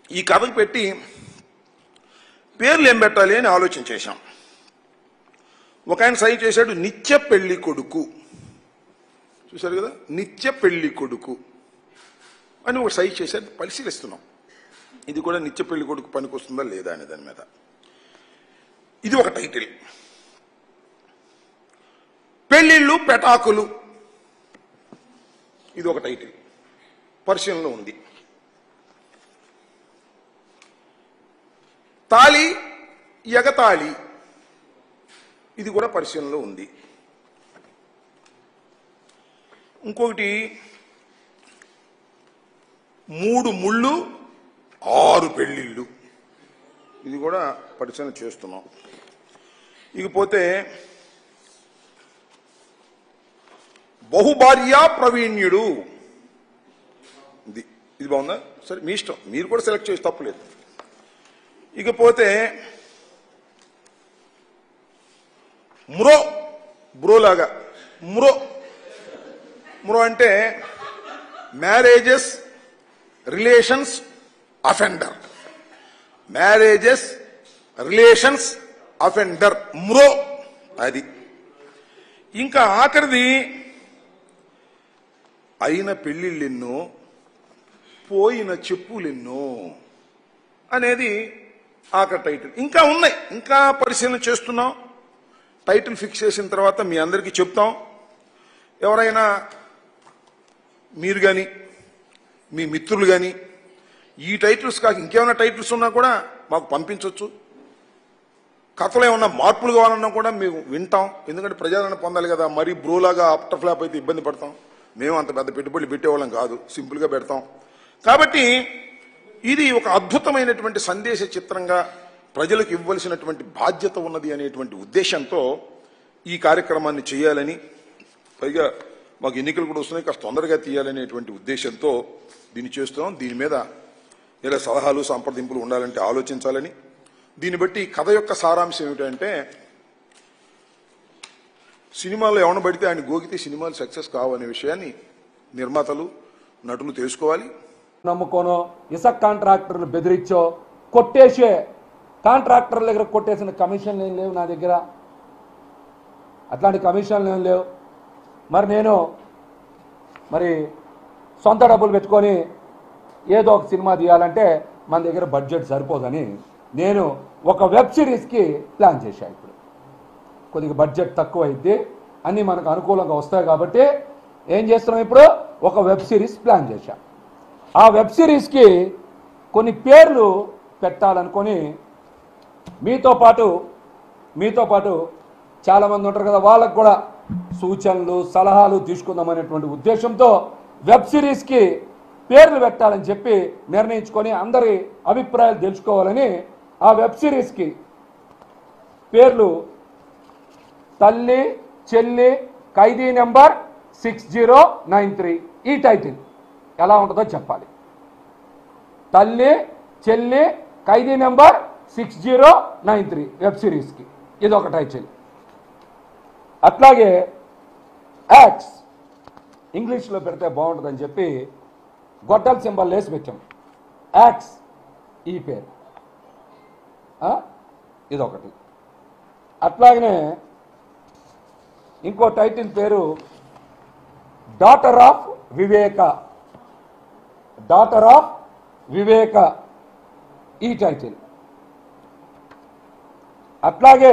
ఈ కథకు పెట్టి పేర్లు ఏం పెట్టాలి అని ఆలోచన చేశాం ఒక ఆయన సై చేశాడు నిత్య పెళ్లి కొడుకు చూశారు కదా నిత్య పెళ్లి కొడుకు అని ఒక సై చేశాడు పరిశీలిస్తున్నాం ఇది కూడా నిత్య పెళ్లి కొడుకు పనికొస్తుందా లేదా అనే దాని మీద ఇది ఒక టైటిల్ పెళ్లిళ్ళు పెటాకులు ఇది ఒక టైటిల్ పరిశీలనలో ఉంది తాళి ఎగతాళి ఇది కూడా పరిశీలనలో ఉంది ఇంకొకటి మూడు ముళ్ళు ఆరు పెళ్ళిళ్ళు ఇది కూడా పరిశీలన చేస్తున్నాం ఇకపోతే బహుభార్యా ప్రవీణ్యుడు ఇది ఇది బాగుందా సరే మీ ఇష్టం మీరు కూడా సెలెక్ట్ చేసి తప్పులేదు ఇకపోతే మ్రో బ్రో లాగా మ్రో మ్రో అంటే marriages relations offender marriages relations offender MRO అది ఇంకా ఆఖరిది అయిన పెళ్ళిళ్ళెన్నో పోయిన చెప్పులెన్నో అనేది ఆఖరి టైటిల్ ఇంకా ఉన్నాయి ఇంకా పరిశీలన చేస్తున్నాం టైటిల్ ఫిక్స్ చేసిన తర్వాత మీ అందరికీ చెప్తాం ఎవరైనా మీరు కానీ మీ మిత్రులు కానీ ఈ టైటిల్స్ కాక ఇంకేమైనా టైటిల్స్ ఉన్నా కూడా మాకు పంపించవచ్చు కథలో ఏమన్నా మార్పులు కావాలన్నా కూడా మేము వింటాం ఎందుకంటే ప్రజాదరణ పొందాలి కదా మరీ బ్రోలాగా ఆఫ్టర్ ఫ్లాప్ అయితే ఇబ్బంది పడతాం మేము అంత పెద్ద పెట్టుబడులు పెట్టేవాళ్ళం కాదు సింపుల్గా పెడతాం కాబట్టి ఇది ఒక అద్భుతమైనటువంటి సందేశ చిత్రంగా ప్రజలకు ఇవ్వవలసినటువంటి బాధ్యత ఉన్నది అనేటువంటి ఉద్దేశంతో ఈ కార్యక్రమాన్ని చేయాలని పైగా మాకు ఎన్నికలు కూడా వస్తున్నాయి కాస్త తొందరగా తీయాలనేటువంటి ఉద్దేశంతో దీన్ని చేస్తున్నాం దీని మీద ఇలా సలహాలు సంప్రదింపులు ఉండాలంటే ఆలోచించాలని దీన్ని బట్టి కథ యొక్క సారాంశం ఏమిటంటే సినిమాలో ఎవరిని పడితే ఆయన గోకితే సినిమాలు సక్సెస్ కావనే విషయాన్ని నిర్మాతలు నటులు తెలుసుకోవాలి నమ్ముకోనో ఇసుక కాంట్రాక్టర్లు బెదిరించో కొట్టేసే కాంట్రాక్టర్ల దగ్గర కొట్టేసిన కమిషన్లు ఏం లేవు నా దగ్గర అట్లాంటి కమిషన్లు ఏం లేవు మరి నేను మరి సొంత డబ్బులు పెట్టుకొని ఏదో ఒక సినిమా తీయాలంటే మన దగ్గర బడ్జెట్ సరిపోదని నేను ఒక వెబ్ సిరీస్కి ప్లాన్ చేశాను ఇప్పుడు కొద్దిగా బడ్జెట్ తక్కువ అయింది అన్నీ మనకు అనుకూలంగా వస్తాయి కాబట్టి ఏం చేస్తున్నాం ఇప్పుడు ఒక వెబ్ సిరీస్ ప్లాన్ చేశాం ఆ వెబ్ సిరీస్కి కొన్ని పేర్లు పెట్టాలనుకొని మీతో పాటు మీతో పాటు చాలామంది ఉంటారు కదా వాళ్ళకు కూడా సూచనలు సలహాలు తీసుకుందామనేటువంటి ఉద్దేశంతో వెబ్ సిరీస్కి పేర్లు పెట్టాలని చెప్పి నిర్ణయించుకొని అందరి అభిప్రాయాలు తెలుసుకోవాలని ఆ వెబ్ సిరీస్కి పేర్లు తల్లి చెల్లి ఖైదీ number six zero nine three ఈ టైటిల్ ఎలా ఉంటుందో చెప్పాలి తల్లి చెల్లి ఖైదీ number six zero nine three web సిరీస్కి ఇది ఒక టైటిల్ అట్లాగే యాక్స్ ఇంగ్లీష్లో పెడితే బాగుంటుందని చెప్పి గొడ్డల సింబల్ వేసి పెట్టాం యాక్స్ ఈ పేరు ఆ? ఇదొకటి అట్లాగనే ఇంకో టైటిల్ పేరు daughter of Viveka daughter of Viveka ఈ టైటిల్ అట్లాగే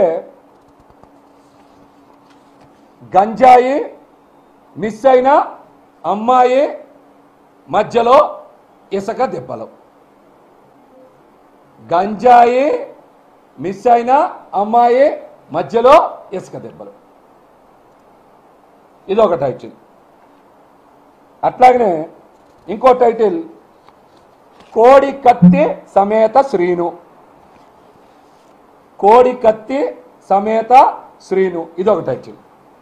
గంజాయి మిస్ అయిన అమ్మాయి మధ్యలో ఇసుక దెబ్బలు గంజాయి మిస్ అయిన అమ్మాయి మధ్యలో ఇసుక దెబ్బలు ఇదొక టైటిల్ అట్లాగనే ఇంకో టైటిల్ కోడి కత్తి సమేత శ్రీను కోడి కత్తి సమేత శ్రీను ఇదొక టైటిల్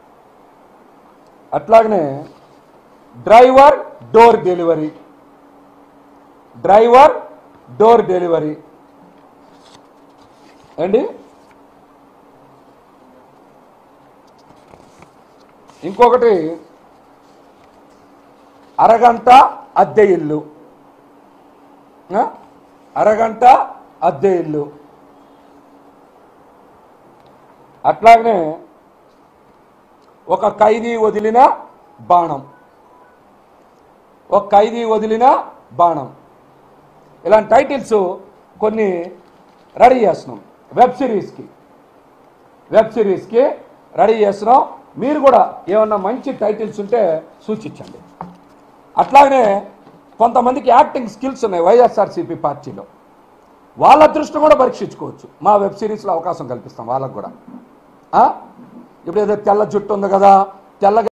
అట్లాగనే driver door delivery driver door delivery అండి ఇంకొకటి అరగంట అద్దె ఇల్లు ఆ? అరగంట అద్దె ఇల్లు అట్లాగనే ఒక ఖైదీ వదిలిన బాణం ఒక ఖైదీ వదిలిన బాణం ఇలాంటి టైటిల్స్ కొన్ని రెడీ చేస్తున్నాం వెబ్ సిరీస్కి వెబ్ సిరీస్కి రెడీ చేస్తున్నాం మీరు కూడా ఏమన్నా మంచి టైటిల్స్ ఉంటే సూచించండి అట్లాగనే కొంతమందికి యాక్టింగ్ స్కిల్స్ ఉన్నాయి వైఎస్ఆర్సీపీ పార్టీలో వాళ్ళ దృష్టి కూడా పరీక్షించుకోవచ్చు మా వెబ్ సిరీస్లో అవకాశం కల్పిస్తాం వాళ్ళకు కూడా ఆ? ఇప్పుడు ఏదో తెల్ల జుట్టు ఉంది కదా తెల్ల